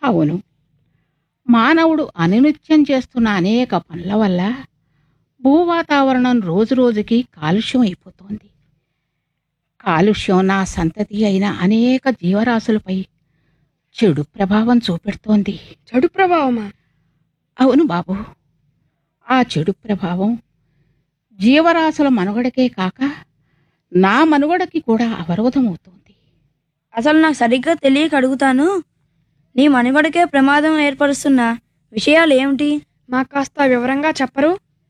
అవును మానవుడు అనునిత్యం చేస్తున్న అనేక పనుల వల్ల భూవాతావరణం రోజురోజుకి కాలుష్యం అయిపోతోంది కాలుష్యం నా సంతతి అయిన అనేక జీవరాశులపై చెడు ప్రభావం చూపెడుతోంది చెడు ప్రభావమా అవును బాబు ఆ చెడు ప్రభావం జీవరాశుల మనుగడకే కాక నా మనుగడకి కూడా అవరోధమవుతోంది అసలు నాకు సరిగ్గా తెలియక అడుగుతాను నీ మనుగడకే ప్రమాదం ఏర్పరుస్తున్న విషయాలు ఏమిటి మాకు కాస్త వివరంగా చెప్పరు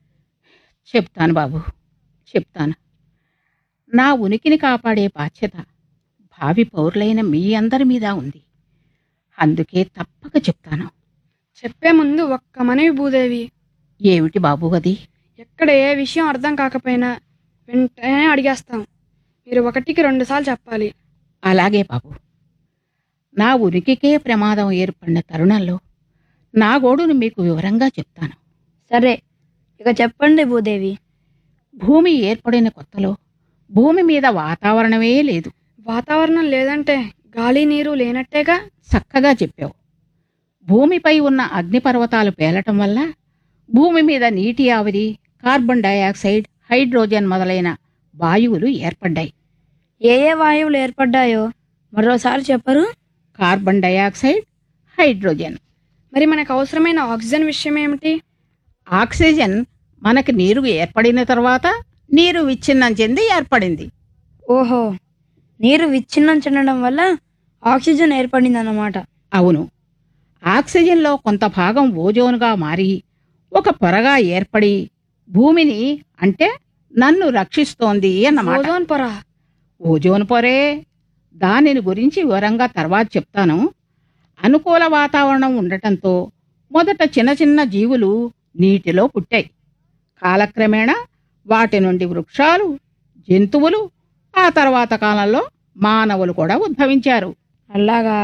చెప్తాను బాబు చెప్తాను నా ఉనికిని కాపాడే బాధ్యత భావి పౌరులైన మీ అందరి మీద ఉంది అందుకే తప్పక చెప్తాను చెప్పే ముందు ఒక్క మనవి భూదేవి ఏమిటి బాబు అది ఎక్కడ ఏ విషయం అర్థం కాకపోయినా వెంటనే అడిగేస్తాం మీరు ఒకటికి రెండు సార్లు చెప్పాలి అలాగే బాబు నా ఉనికికే ప్రమాదం ఏర్పడిన తరుణంలో నా గోడును మీకు వివరంగా చెప్తాను సరే ఇక చెప్పండి భూదేవి భూమి ఏర్పడిన కొత్తలో భూమి మీద వాతావరణమే లేదు వాతావరణం లేదంటే గాలి నీరు లేనట్టేగా చక్కగా చెప్పావు భూమిపై ఉన్న అగ్నిపర్వతాలు పేలటం వల్ల భూమి మీద నీటి ఆవిరి కార్బన్ డయాక్సైడ్ హైడ్రోజన్ మొదలైన వాయువులు ఏర్పడ్డాయి ఏ ఏ వాయువులు ఏర్పడ్డాయో మరోసారి చెప్పరు కార్బన్ డయాక్సైడ్ హైడ్రోజన్ మరి మనకు అవసరమైన ఆక్సిజన్ విషయం ఏమిటి ఆక్సిజన్ మనకి నీరు ఏర్పడిన తర్వాత నీరు విచ్ఛిన్నం చెంది ఏర్పడింది ఓహో నీరు విచ్ఛిన్నం చెందడం వల్ల ఆక్సిజన్ ఏర్పడిందన్నమాట అవును ఆక్సిజన్లో కొంత భాగం ఓజోన్గా మారి ఒక పొరగా ఏర్పడి భూమిని అంటే నన్ను రక్షిస్తోంది అన్నమాట ఓజోన్ పొర ఓజోన్ పొరే దానిని గురించి వివరంగా తర్వాత చెప్తాను అనుకూల వాతావరణం ఉండటంతో మొదట చిన్న చిన్న జీవులు నీటిలో పుట్టాయి కాలక్రమేణా వాటి నుండి వృక్షాలు జంతువులు ఆ తర్వాత కాలంలో మానవులు కూడా ఉద్భవించారు అలాగా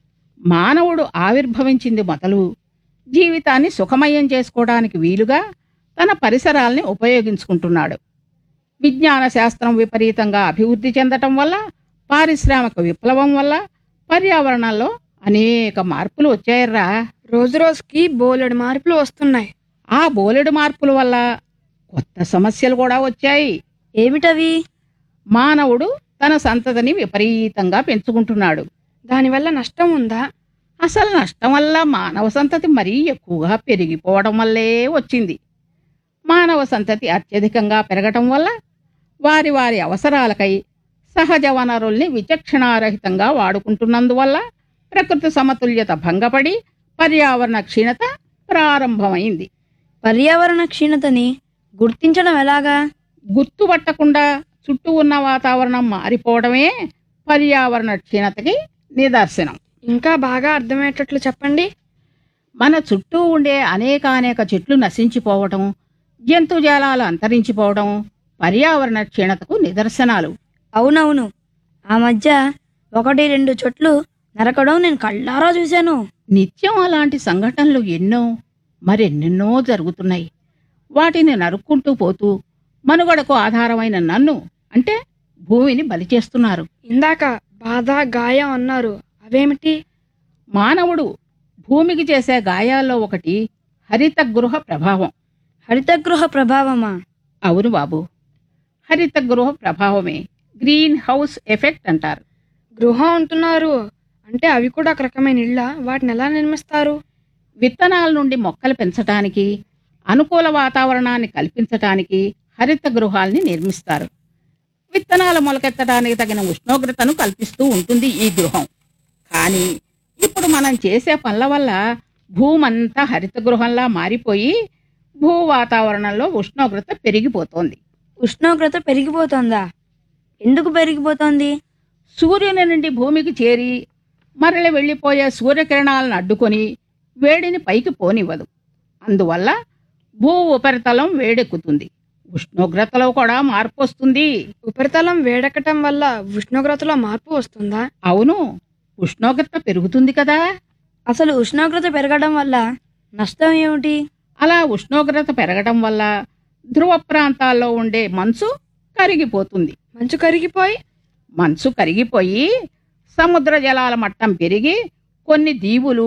మానవుడు ఆవిర్భవించింది మొదలు జీవితాన్ని సుఖమయం చేసుకోవడానికి వీలుగా తన పరిసరాల్ని ఉపయోగించుకుంటున్నాడు విజ్ఞాన శాస్త్రం విపరీతంగా అభివృద్ధి చెందటం వల్ల పారిశ్రామిక విప్లవం వల్ల పర్యావరణంలో అనేక మార్పులు వచ్చాయర్రా రోజు రోజుకి బోలెడు మార్పులు వస్తున్నాయి ఆ బోలెడు మార్పుల వల్ల కొత్త సమస్యలు కూడా వచ్చాయి ఏమిటవి మానవుడు తన సంతతిని విపరీతంగా పెంచుకుంటున్నాడు దానివల్ల నష్టం ఉందా అసలు నష్టం వల్ల మానవ సంతతి మరీ ఎక్కువగా పెరిగిపోవడం వల్లే వచ్చింది మానవ సంతతి అత్యధికంగా పెరగటం వల్ల వారి వారి అవసరాలకై సహజ వనరుల్ని విచక్షణారహితంగా వాడుకుంటున్నందువల్ల ప్రకృతి సమతుల్యత భంగపడి పర్యావరణ క్షీణత ప్రారంభమైంది పర్యావరణ క్షీణతని గుర్తించడం ఎలాగా గుర్తుపట్టకుండా చుట్టూ ఉన్న వాతావరణం మారిపోవడమే పర్యావరణ క్షీణతకి నిదర్శనం ఇంకా బాగా అర్థమయ్యేటట్లు చెప్పండి మన చుట్టూ ఉండే అనేకానేక చెట్లు నశించిపోవటం జంతుజాలాలు అంతరించిపోవడం పర్యావరణ క్షీణతకు నిదర్శనాలు అవునవును ఆ మధ్య ఒకటి రెండు చెట్లు నరకడం నేను కళ్ళారా చూశాను నిత్యం అలాంటి సంఘటనలు ఎన్నో మరెన్నెన్నో జరుగుతున్నాయి వాటిని నరుక్కుంటూ పోతూ మనుగడకు ఆధారమైన నన్ను అంటే భూమిని బలి చేస్తున్నారు ఇందాక బాధ గాయం అన్నారు అవేమిటి మానవుడు భూమికి చేసే గాయాల్లో ఒకటి హరిత గృహ ప్రభావం హరితగృహ ప్రభావమా అవును బాబు హరిత గృహ ప్రభావమే గ్రీన్ హౌస్ ఎఫెక్ట్ అంటారు గృహం అంటున్నారు అంటే అవి కూడా ఒక రకమైన ఇళ్ళ వాటిని ఎలా నిర్మిస్తారు విత్తనాల నుండి మొక్కలు పెంచటానికి అనుకూల వాతావరణాన్ని కల్పించటానికి హరిత గృహాల్ని నిర్మిస్తారు విత్తనాల మొలకెత్తడానికి తగిన ఉష్ణోగ్రతను కల్పిస్తూ ఉంటుంది ఈ గృహం కానీ ఇప్పుడు మనం చేసే పనుల వల్ల భూమంతా హరిత గృహంలా మారిపోయి భూ వాతావరణంలో ఉష్ణోగ్రత పెరిగిపోతోంది ఉష్ణోగ్రత పెరిగిపోతుందా ఎందుకు పెరిగిపోతోంది సూర్యుని నుండి భూమికి చేరి మరలి వెళ్ళిపోయే సూర్యకిరణాలను అడ్డుకొని వేడిని పైకి పోనివ్వదు అందువల్ల భూ ఉపరితలం వేడెక్కుతుంది ఉష్ణోగ్రతలో కూడా మార్పు వస్తుంది ఉపరితలం వేడెక్కటం వల్ల ఉష్ణోగ్రతలో మార్పు వస్తుందా అవును ఉష్ణోగ్రత పెరుగుతుంది కదా అసలు ఉష్ణోగ్రత పెరగడం వల్ల నష్టం ఏమిటి అలా ఉష్ణోగ్రత పెరగడం వల్ల ధ్రువ ప్రాంతాల్లో ఉండే మంచు కరిగిపోతుంది మంచు కరిగిపోయి మంచు కరిగిపోయి సముద్ర జలాల మట్టం పెరిగి కొన్ని దీవులు